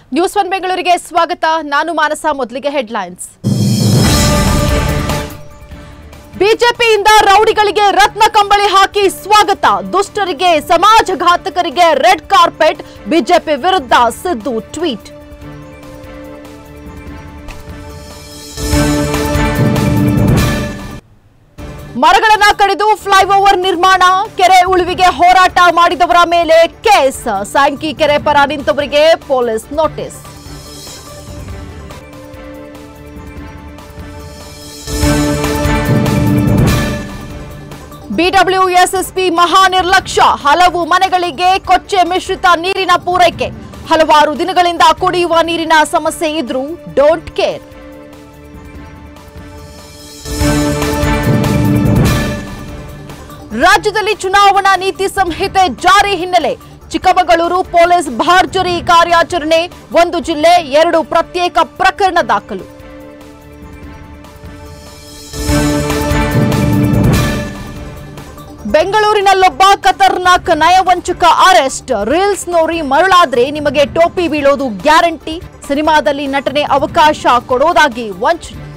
news one ಬೆಂಗಳೂರಿಗೆ ಸ್ವಾಗತ ನಾನು ಮಾನಸ ಮೊದಲಿಗೆ ಹೆಡ್ಲೈನ್ಸ್ ಬಿಜೆಪಿಯಿಂದ ರೌಡಿಗಳಿಗೆ ರತ್ನ ಕಂಬಳಿ ಹಾಕಿ ಸ್ವಾಗತ ದುಷ್ಟರಿಗೆ ಸಮಾಜಘಾತಕರಿಗೆ ರೆಡ್ ಕಾರ್ಪೆಟ್ ಬಿಜೆಪಿ ವಿರುದ್ಧ ಸಿದ್ದು ಟ್ವೀಟ್ ಮರಗಳನ್ನ ಕಡಿದು ಫ್ಲೈಓವರ್ ನಿರ್ಮಾಣ ಕೆರೆ ಉಳಿವಿಗೆ ಹೋರಾಟ ಮಾಡಿದವರ ಮೇಲೆ ಕೇಸ್ ಸ್ಯಾಂಕಿ ಕೆರೆ ಪರ ನಿಂತವರಿಗೆ ಪೊಲೀಸ್ ನೋಟಿಸ್ ಬಿಡಬ್ಲ್ಯೂಎಸ್ಎಸ್ಪಿ ಮಹಾ ನಿರ್ಲಕ್ಷ್ಯ ಹಲವು ಮನೆಗಳಿಗೆ ಕೊಚ್ಚೆ ಮಿಶ್ರಿತ ನೀರಿನ ಪೂರೈಕೆ ಹಲವಾರು ದಿನಗಳಿಂದ ಕುಡಿಯುವ ನೀರಿನ ಸಮಸ್ಯೆ ಇದ್ರೂ ಡೋಂಟ್ ಕೇರ್ ರಾಜ್ಯದಲ್ಲಿ ಚುನಾವಣಾ ನೀತಿ ಸಂಹಿತೆ ಜಾರಿ ಹಿನ್ನೆಲೆ ಚಿಕ್ಕಮಗಳೂರು ಪೊಲೀಸ್ ಭರ್ಜರಿ ಕಾರ್ಯಾಚರಣೆ ಒಂದು ಜಿಲ್ಲೆ ಎರಡು ಪ್ರತ್ಯೇಕ ಪ್ರಕರಣ ದಾಖಲು ಬೆಂಗಳೂರಿನಲ್ಲೊಬ್ಬ ಖತರ್ನಾಕ್ ನಯವಂಚಕ ಅರೆಸ್ಟ್ ರೀಲ್ಸ್ ನೋಡಿ ಮರಳಾದ್ರೆ ನಿಮಗೆ ಟೋಪಿ ಬೀಳೋದು ಗ್ಯಾರಂಟಿ ಸಿನಿಮಾದಲ್ಲಿ ನಟನೆ ಅವಕಾಶ ಕೊಡೋದಾಗಿ ವಂಚನೆ